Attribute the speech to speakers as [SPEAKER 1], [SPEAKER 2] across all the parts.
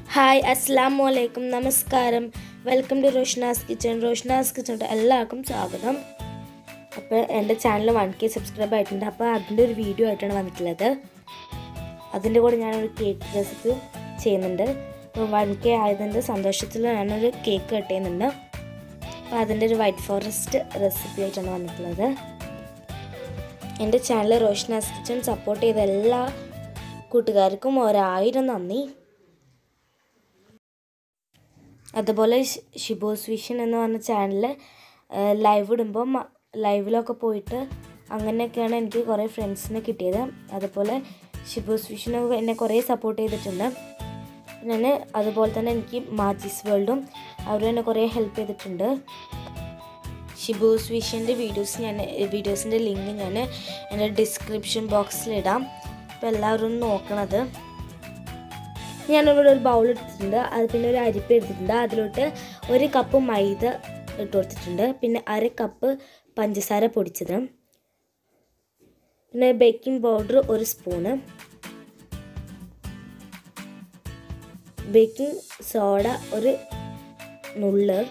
[SPEAKER 1] hi അസ്സാം വലൈക്കും നമസ്കാരം welcome to Roshna's kitchen Roshna's kitchen എല്ലാവർക്കും സ്വാഗതം അപ്പോൾ എൻ്റെ ചാനൽ വൺ കെ സബ്സ്ക്രൈബ് ആയിട്ടുണ്ട് അപ്പോൾ അതിൻ്റെ ഒരു വീഡിയോ ആയിട്ടാണ് വന്നിട്ടുള്ളത് അതിൻ്റെ കൂടെ ഞാനൊരു കേക്ക് റെസിപ്പി ചെയ്യുന്നുണ്ട് അപ്പോൾ വൺ കെ ആയതിൻ്റെ സന്തോഷത്തിൽ ഞാനൊരു കേക്ക് കട്ട് ചെയ്യുന്നുണ്ട് അപ്പോൾ അതിൻ്റെ ഒരു വൈറ്റ് ഫോറസ്റ്റ് റെസിപ്പി ആയിട്ടാണ് വന്നിട്ടുള്ളത് എൻ്റെ ചാനൽ റോഷനാസ് കിച്ചൺ സപ്പോർട്ട് ചെയ്ത എല്ലാ കൂട്ടുകാർക്കും ഒരായിരം നന്ദി അതുപോലെ ഷ്- ഷിബോസ് വിഷൻ എന്ന് പറഞ്ഞ ചാനൽ ലൈവ് ഇടുമ്പം ലൈവിലൊക്കെ പോയിട്ട് അങ്ങനെയൊക്കെയാണ് എനിക്ക് കുറേ ഫ്രണ്ട്സിനെ കിട്ടിയത് അതുപോലെ ഷിബോസ് വിഷൻ എന്നെ കുറേ സപ്പോർട്ട് ചെയ്തിട്ടുണ്ട് ഞാൻ അതുപോലെ തന്നെ എനിക്ക് മാജിസ് വേൾഡും അവരും എന്നെ കുറേ ഹെൽപ്പ് ചെയ്തിട്ടുണ്ട് ഷിബൂസ് വിഷൻ്റെ വീഡിയോസ് ഞാൻ വീഡിയോസിൻ്റെ ലിങ്ക് ഞാൻ എൻ്റെ ഡിസ്ക്രിപ്ഷൻ ബോക്സിലിടാം അപ്പോൾ എല്ലാവരും ഒന്ന് നോക്കണത് ഞാനിവിടെ ഒരു ബൗൾ എടുത്തിട്ടുണ്ട് അത് പിന്നെ ഒരു അരിപ്പ എടുത്തിട്ടുണ്ട് അതിലോട്ട് ഒരു കപ്പ് മൈദ ഇട്ട് കൊടുത്തിട്ടുണ്ട് പിന്നെ അര കപ്പ് പഞ്ചസാര പൊടിച്ചത് പിന്നെ ബേക്കിംഗ് പൗഡർ ഒരു സ്പൂണ് ബേക്കിംഗ് സോഡ ഒരു നുള്ള്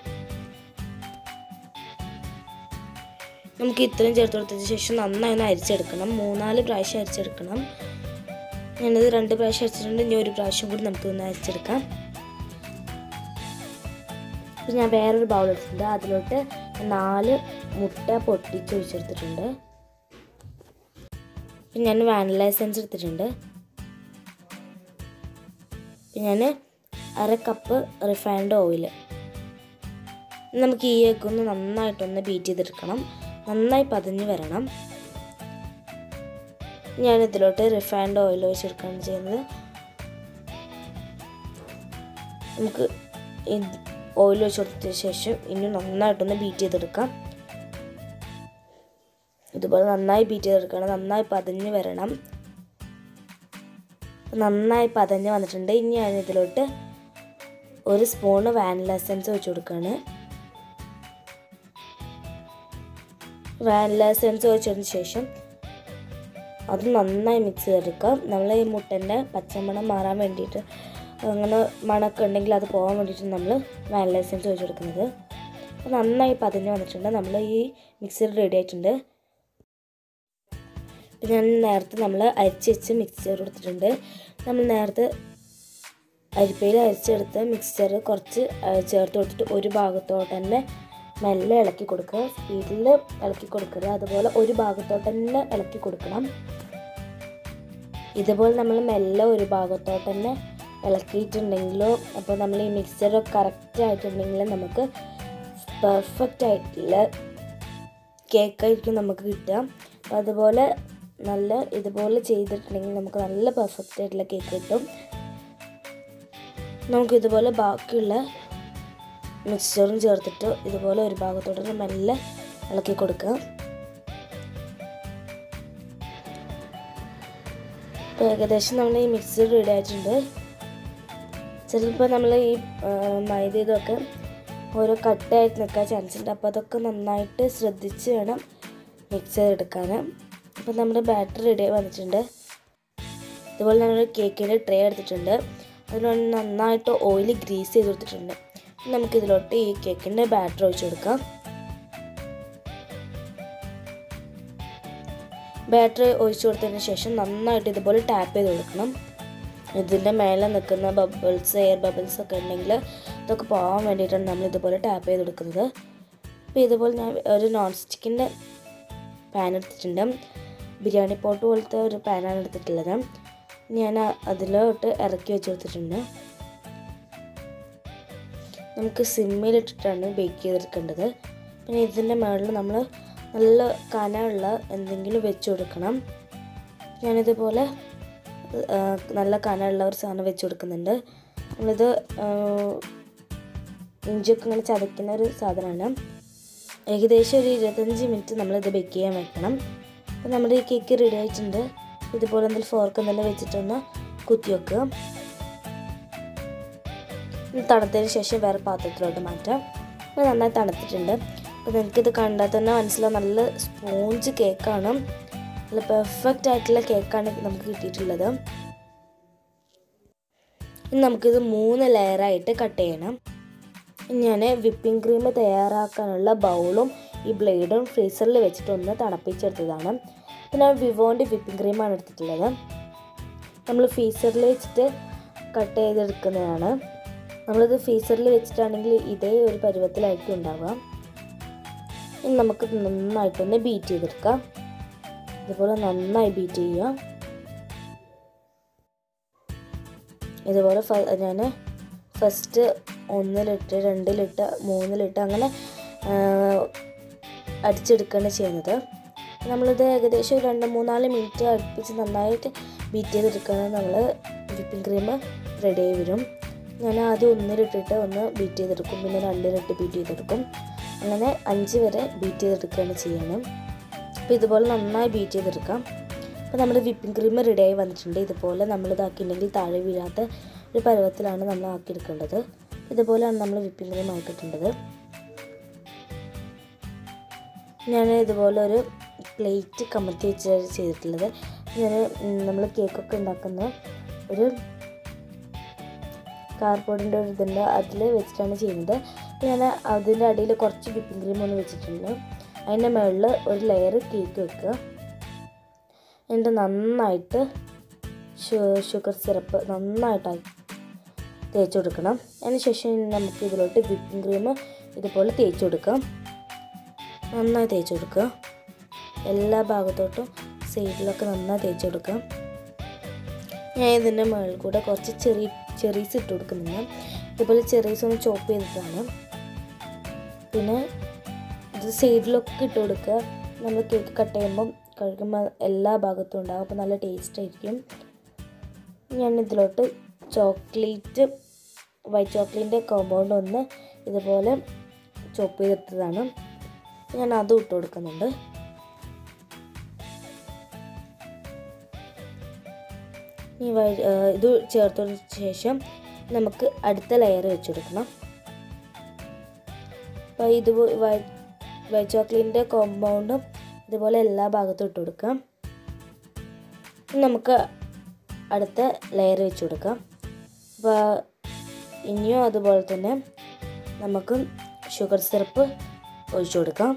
[SPEAKER 1] നമുക്ക് ഇത്രയും ചേർത്ത് കൊടുത്തതിന് ശേഷം നന്നായി ഒന്ന് അരിച്ചെടുക്കണം മൂന്നാല് പ്രാവശ്യം അരിച്ചെടുക്കണം ഞാനത് രണ്ട് പ്രാവശ്യം അരിച്ചിട്ടുണ്ട് ഇനി ഒരു പ്രാവശ്യം കൂടി നമുക്ക് ഒന്ന് അരിച്ചെടുക്കാം ഇപ്പം ഞാൻ വേറൊരു ബൗൾ എടുത്തിട്ടുണ്ട് അതിലോട്ട് നാല് മുട്ട പൊട്ടിച്ച് ഒഴിച്ചെടുത്തിട്ടുണ്ട് പിന്നെ ഞാൻ വാനില എസൻസ് എടുത്തിട്ടുണ്ട് പിന്നെ ഞാൻ അര കപ്പ് റിഫൈൻഡ് ഓയിൽ നമുക്ക് ഈ എഗ്ഗ് ഒന്ന് നന്നായിട്ടൊന്ന് ബീറ്റ് ചെയ്തെടുക്കണം നന്നായി പതിഞ്ഞ് വരണം ഞാൻ ഇതിലോട്ട് റിഫൈൻഡ് ഓയിൽ ഒഴിച്ചെടുക്കുകയാണ് ചെയ്യുന്നത് നമുക്ക് ഓയിൽ ഒഴിച്ച് കൊടുത്ത ശേഷം ഇനി നന്നായിട്ടൊന്ന് ബീറ്റ് ചെയ്തെടുക്കാം ഇതുപോലെ നന്നായി ബീറ്റ് ചെയ്തെടുക്കണം നന്നായി പതഞ്ഞ് വരണം നന്നായി പതഞ്ഞ് വന്നിട്ടുണ്ട് ഇനി ഞാൻ ഇതിലോട്ട് ഒരു സ്പൂണ് വാനില എസൻസ് ഒഴിച്ച് കൊടുക്കുകയാണ് വാനില എസൻസ് ഒഴിച്ചതിന് ശേഷം അത് നന്നായി മിക്സ് ചെയ്തെടുക്കാം നമ്മൾ ഈ മുട്ടൻ്റെ പച്ചമണം മാറാൻ വേണ്ടിയിട്ട് അങ്ങനെ മണമൊക്കെ ഉണ്ടെങ്കിൽ അത് പോകാൻ വേണ്ടിയിട്ട് നമ്മൾ വാനില എസൻസ് ഒഴിച്ച് കൊടുക്കുന്നത് അപ്പോൾ നന്നായി പതിഞ്ഞ് വന്നിട്ടുണ്ട് നമ്മൾ ഈ മിക്സർ റെഡി ആയിട്ടുണ്ട് പിന്നെ ഞാൻ നേരത്തെ നമ്മൾ അരിച്ച് വെച്ച് മിക്സർ കൊടുത്തിട്ടുണ്ട് നമ്മൾ നേരത്തെ അരിപ്പയിൽ അരിച്ചെടുത്ത് മിക്സ്ചർ കുറച്ച് ചേർത്ത് കൊടുത്തിട്ട് ഒരു ഭാഗത്തോട്ട് തന്നെ മെല്ലെ ഇളക്കി കൊടുക്കുക സ്പീഡിൽ ഇളക്കി കൊടുക്കരുത് അതുപോലെ ഒരു ഭാഗത്തോട്ട് തന്നെ ഇളക്കി കൊടുക്കണം ഇതുപോലെ നമ്മൾ മെല്ലെ ഒരു ഭാഗത്തോട്ട് തന്നെ ഇളക്കിയിട്ടുണ്ടെങ്കിലോ അപ്പോൾ നമ്മൾ ഈ മിക്സ്ചർ കറക്റ്റ് ആയിട്ടുണ്ടെങ്കിൽ നമുക്ക് പെർഫെക്റ്റ് ആയിട്ടുള്ള കേക്കായിരിക്കും നമുക്ക് കിട്ടുക അപ്പോൾ അതുപോലെ നല്ല ഇതുപോലെ ചെയ്തിട്ടുണ്ടെങ്കിൽ നമുക്ക് നല്ല പെർഫെക്റ്റ് ആയിട്ടുള്ള കേക്ക് കിട്ടും നമുക്ക് ഇതുപോലെ ബാക്കിയുള്ള മിക്സ്ചറും ചേർത്തിട്ട് ഇതുപോലെ ഒരു ഭാഗത്തോട്ട് മെല്ലെ ഇളക്കി കൊടുക്കുക ഇപ്പോൾ ഏകദേശം നമ്മൾ ഈ മിക്സർ റെഡി ആയിട്ടുണ്ട് ചിലപ്പോൾ നമ്മൾ ഈ ആ, മൈദ ഇതൊക്കെ ഓരോ കട്ടായിട്ട് നിൽക്കാൻ ചാൻസ് ഉണ്ട് അപ്പോൾ അതൊക്കെ നന്നായിട്ട് ശ്രദ്ധിച്ച് വേണം മിക്സ് ചെയ്തെടുക്കാൻ അപ്പോൾ നമ്മുടെ ബാറ്റർ റെഡി ആയി വന്നിട്ടുണ്ട് ഇതുപോലെ ഞാനൊരു കേക്കിൻ്റെ ട്രേ എടുത്തിട്ടുണ്ട് അതിലൊന്ന് നന്നായിട്ട് ഓയിൽ ഗ്രീസ് ചെയ്ത് കൊടുത്തിട്ടുണ്ട് ഇനി നമുക്കിതിലോട്ട് ഈ കേക്കിൻ്റെ ബാറ്റർ ഒഴിച്ചു കൊടുക്കാം ബാറ്റർ ഒഴിച്ചു കൊടുത്തതിന് ശേഷം നന്നായിട്ട് ഇതുപോലെ ടാപ്പ് ചെയ്ത് കൊടുക്കണം ഇതിൻ്റെ മേലെ നിൽക്കുന്ന ബബിൾസ് എയർ ബബിൾസ് ഒക്കെ ഉണ്ടെങ്കിൽ ഇതൊക്കെ പോകാൻ വേണ്ടിയിട്ടാണ് നമ്മൾ ഇതുപോലെ ടാപ്പ് ചെയ്ത് കൊടുക്കുന്നത് അപ്പോൾ ഇതുപോലെ ഞാൻ ഒരു നോൺ സ്റ്റിക്കിൻ്റെ പാൻ എടുത്തിട്ടുണ്ട് ബിരിയാണി പോട്ട് പോലത്തെ ഒരു പാനാണ് എടുത്തിട്ടുള്ളത് ഞാൻ അതിലോട്ട് ഇറക്കി വെച്ച് കൊടുത്തിട്ടുണ്ട് നമുക്ക് സിമ്മിലിട്ടിട്ടാണ് ബേക്ക് ചെയ്തെടുക്കേണ്ടത് പിന്നെ ഇതിൻ്റെ മുകളിൽ നമ്മൾ നല്ല കനമുള്ള എന്തെങ്കിലും വെച്ച് കൊടുക്കണം ഞാനിതുപോലെ ആ, നല്ല കനമുള്ള ഒരു സാധനം വെച്ച് കൊടുക്കുന്നുണ്ട് നമ്മളിത് ആ, ഇഞ്ചിയൊക്കെ ഇങ്ങനെ ചതയ്ക്കുന്ന ഒരു സാധനമാണ് ഏകദേശം ഒരു ഇരുപത്തഞ്ച് മിനിറ്റ് നമ്മളിത് ബേക്ക് ചെയ്യാൻ വെക്കണം അപ്പോൾ നമ്മുടെ ഈ കേക്ക് റെഡി ആയിട്ടുണ്ട് ഇതുപോലെ എന്തെങ്കിലും ഫോർക്ക് എന്തെങ്കിലും വെച്ചിട്ടൊന്ന് കുത്തി വെക്കുക ഇത് തണുത്തതിന് ശേഷം വേറെ പാത്രത്തിലോട്ട് മാറ്റാം അപ്പോൾ നന്നായി തണുത്തിട്ടുണ്ട് അപ്പോൾ നിങ്ങൾക്കിത് കണ്ടാൽ തന്നെ മനസ്സിലാവും നല്ല സ്പോഞ്ച് കേക്കാണ് നല്ല പെർഫെക്റ്റ് ആയിട്ടുള്ള കേക്കാണ് നമുക്ക് കിട്ടിയിട്ടുള്ളത് ഇനി നമുക്കിത് മൂന്ന് ലെയറായിട്ട് കട്ട് ചെയ്യണം ഞാൻ വിപ്പിംഗ് ക്രീം തയ്യാറാക്കാനുള്ള ബൗളും ഈ ബ്ലേഡും ഫ്രീസറിൽ വെച്ചിട്ട് ഒന്ന് തണുപ്പിച്ചെടുത്തതാണ് പിന്നെ വിവോൻ്റെ വിപ്പിംഗ് ക്രീമാണ് എടുത്തിട്ടുള്ളത് നമ്മൾ ഫ്രീസറിൽ വെച്ചിട്ട് കട്ട് ചെയ്തെടുക്കുന്നതാണ് നമ്മളിത് ഫ്രീസറിൽ വെച്ചിട്ടാണെങ്കിൽ ഇതേ ഒരു പരുവത്തിലായിരിക്കും ഉണ്ടാവുക ഇനി നമുക്ക് നന്നായിട്ടൊന്ന് ബീറ്റ് ചെയ്തെടുക്കാം ഇതുപോലെ നന്നായി ബീറ്റ് ചെയ്യാം ഇതുപോലെ ഞാൻ ഫസ്റ്റ് ഒന്നിലിട്ട് രണ്ടിലിട്ട് മൂന്നിലിട്ട് അങ്ങനെ അടിച്ചെടുക്കുകയാണ് ചെയ്യുന്നത് നമ്മളിത് ഏകദേശം ഒരു രണ്ട് മൂന്നാല് മിനിറ്റ് അടുപ്പിച്ച് നന്നായിട്ട് ബീറ്റ് ചെയ്തെടുക്കുകയാണ് നമ്മൾ വിപ്പിംഗ് ക്രീം റെഡി ആയി വരും ഞാൻ ആദ്യം ഒന്നിലിട്ടിട്ട് ഒന്ന് ബീറ്റ് ചെയ്തെടുക്കും പിന്നെ രണ്ടിലിട്ട് ബീറ്റ് ചെയ്തെടുക്കും അങ്ങനെ അഞ്ച് വരെ ബീറ്റ് ചെയ്തെടുക്കുകയാണ് ചെയ്യണം അപ്പോൾ ഇതുപോലെ നന്നായി ബീറ്റ് ചെയ്തെടുക്കാം അപ്പോൾ നമ്മുടെ വിപ്പിംഗ് ക്രീം റെഡിയായി വന്നിട്ടുണ്ട് ഇതുപോലെ നമ്മൾ ഇതാക്കിയിട്ടുണ്ടെങ്കിൽ താഴെ വീഴാത്ത ഒരു പരുവത്തിലാണ് നമ്മൾ ആക്കിയെടുക്കേണ്ടത് ഇതുപോലെയാണ് നമ്മൾ വിപ്പിംഗ് ക്രീം ആക്കിയിട്ടുള്ളത് ഞാൻ ഇതുപോലെ ഒരു പ്ലേറ്റ് കമത്തി വെച്ച് ചെയ്തിട്ടുള്ളത് ഞാൻ നമ്മൾ കേക്കൊക്കെ ഉണ്ടാക്കുന്ന ഒരു കാർബോർഡിൻ്റെ ഒരു ഇതുണ്ട് അതിൽ വെച്ചിട്ടാണ് ചെയ്യുന്നത് ഞാൻ അതിൻ്റെ അടിയിൽ കുറച്ച് വിപ്പിംഗ് ക്രീം ഒന്ന് വെച്ചിട്ടുണ്ട് അതിൻ്റെ മുകളിൽ ഒരു ലെയർ കേക്ക് വെക്കുക എന്നിട്ട് നന്നായിട്ട് ഷുഗർ സിറപ്പ് നന്നായിട്ടായി തേച്ച് കൊടുക്കണം അതിന് ശേഷം നമുക്ക് ഇതിലോട്ട് വിപ്പിംഗ് ക്രീം ഇതുപോലെ തേച്ച് കൊടുക്കാം നന്നായി തേച്ച് കൊടുക്കുക എല്ലാ ഭാഗത്തോട്ടും സൈഡിലൊക്കെ നന്നായി തേച്ച് കൊടുക്കാം ഞാൻ ഇതിൻ്റെ മുകളിൽ കൂടെ കുറച്ച് ചെറിയ ചെറീസ് ഇട്ട് കൊടുക്കുന്നുണ്ട് ഇതുപോലെ ചെറീസ് ഒന്ന് ചോപ്പ് ചെയ്തിട്ടാണ് പിന്നെ ഇത് സൈഡിലൊക്കെ ഇട്ട് കൊടുക്കുക നമ്മൾ കേക്ക് കട്ട് ചെയ്യുമ്പം കഴിക്കുമ്പോൾ എല്ലാ ഭാഗത്തും ഉണ്ടാകും അപ്പോൾ നല്ല ടേസ്റ്റ് ആയിരിക്കും ഞാൻ ഇതിലോട്ട് ചോക്ലേറ്റ് വൈറ്റ് ചോക്ലേറ്റിൻ്റെ കോമ്പൗണ്ട് ഒന്ന് ഇതുപോലെ ചോപ്പ് ചെയ്തിട്ടതാണ് ഞാൻ അതും ഇട്ട് കൊടുക്കുന്നുണ്ട് ഈ വൈ ഇത് ചേർത്തതിന് ശേഷം നമുക്ക് അടുത്ത ലെയർ വെച്ച് കൊടുക്കണം അപ്പോൾ ഇത് വൈറ്റ് ചോക്ലേറ്റിൻ്റെ കോമ്പൗണ്ടും ഇതുപോലെ എല്ലാ ഭാഗത്തും ഇട്ട് കൊടുക്കാം നമുക്ക് അടുത്ത ലെയർ വെച്ച് കൊടുക്കാം അപ്പോൾ ഇനിയും അതുപോലെ തന്നെ നമുക്ക് ഷുഗർ സിറപ്പ് ഒഴിച്ചു കൊടുക്കാം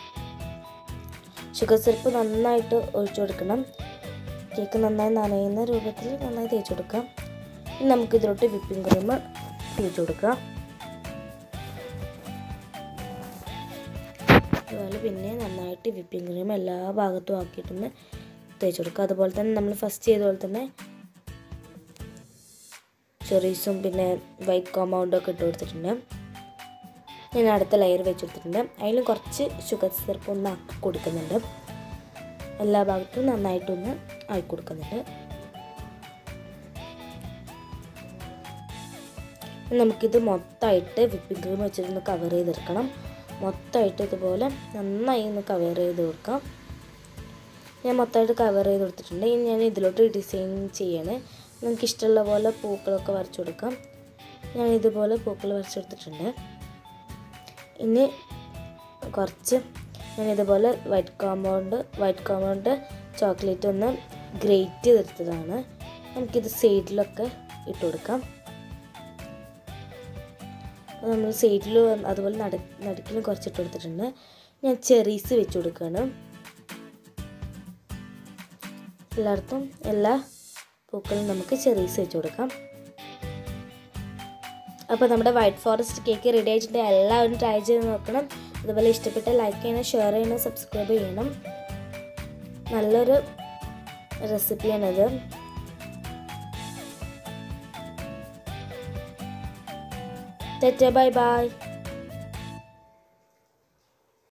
[SPEAKER 1] ഷുഗർ സിറപ്പ് നന്നായിട്ട് ഒഴിച്ചു കൊടുക്കണം കേക്ക് നന്നായി നനയുന്ന രൂപത്തിൽ നന്നായി തേച്ച് കൊടുക്കാം ഇനി നമുക്ക് ഇതിലോട്ട് വിപ്പിംഗ് ക്രീം തേച്ച് കൊടുക്കാം അതുപോലെ പിന്നെ നന്നായിട്ട് വിപ്പിംഗ് ക്രീം എല്ലാ ഭാഗത്തും ആക്കിയിട്ടൊന്ന് തേച്ച് കൊടുക്കുക അതുപോലെ തന്നെ നമ്മൾ ഫസ്റ്റ് ചെയ്ത പോലെ തന്നെ ചെറീസും പിന്നെ വൈറ്റ് കോമ്പൗണ്ടും ഒക്കെ ഇട്ട് കൊടുത്തിട്ടുണ്ട് ഞാൻ അടുത്ത ലെയർ വെച്ച് കൊടുത്തിട്ടുണ്ട് അതിലും കുറച്ച് ഷുഗർ സിറപ്പ് ഒന്ന് ആക്കി കൊടുക്കുന്നുണ്ട് എല്ലാ ഭാഗത്തും നന്നായിട്ടൊന്ന് ആക്കി കൊടുക്കുന്നുണ്ട് നമുക്കിത് മൊത്തമായിട്ട് വിപ്പിംഗ് ക്രീം വെച്ചിട്ടൊന്ന് കവർ ചെയ്തെടുക്കണം മൊത്തമായിട്ട് ഇതുപോലെ നന്നായി ഒന്ന് കവർ ചെയ്ത് കൊടുക്കാം ഞാൻ മൊത്തമായിട്ട് കവർ ചെയ്ത് കൊടുത്തിട്ടുണ്ട് ഇനി ഞാൻ ഇതിലോട്ട് ഡിസൈൻ ചെയ്യണേ നിങ്ങൾക്ക് ഇഷ്ടമുള്ള പോലെ പൂക്കളൊക്കെ വരച്ചു കൊടുക്കാം ഞാൻ ഇതുപോലെ പൂക്കൾ വരച്ചു കൊടുത്തിട്ടുണ്ട് ഇനി കുറച്ച് ഞാൻ ഇതുപോലെ white compound white compound chocolate ഒന്ന് ഗ്രേറ്റ് ചെയ്തെടുത്തതാണ് നമുക്കിത് സൈഡിലൊക്കെ ഇട്ട് കൊടുക്കാം നമ്മൾ സൈഡിൽ അതുപോലെ നട നടുക്കിന് കുറച്ച് ഇട്ട് കൊടുത്തിട്ടുണ്ട് ഞാൻ ചെറീസ് വെച്ച് കൊടുക്കുകയാണ് എല്ലായിടത്തും എല്ലാ പൂക്കളും നമുക്ക് ചെറീസ് വെച്ച് കൊടുക്കാം അപ്പോൾ നമ്മുടെ വൈറ്റ് ഫോറസ്റ്റ് കേക്ക് റെഡി ആയിട്ടുണ്ട് എല്ലാവരും ട്രൈ ചെയ്ത് നോക്കണം അതുപോലെ ഇഷ്ടപ്പെട്ട ലൈക്ക് ചെയ്യണം ഷെയർ ചെയ്യണം സബ്സ്ക്രൈബ് ചെയ്യണം നല്ലൊരു റെസിപ്പിയാണിത് തെറ്റ ബൈ ബൈ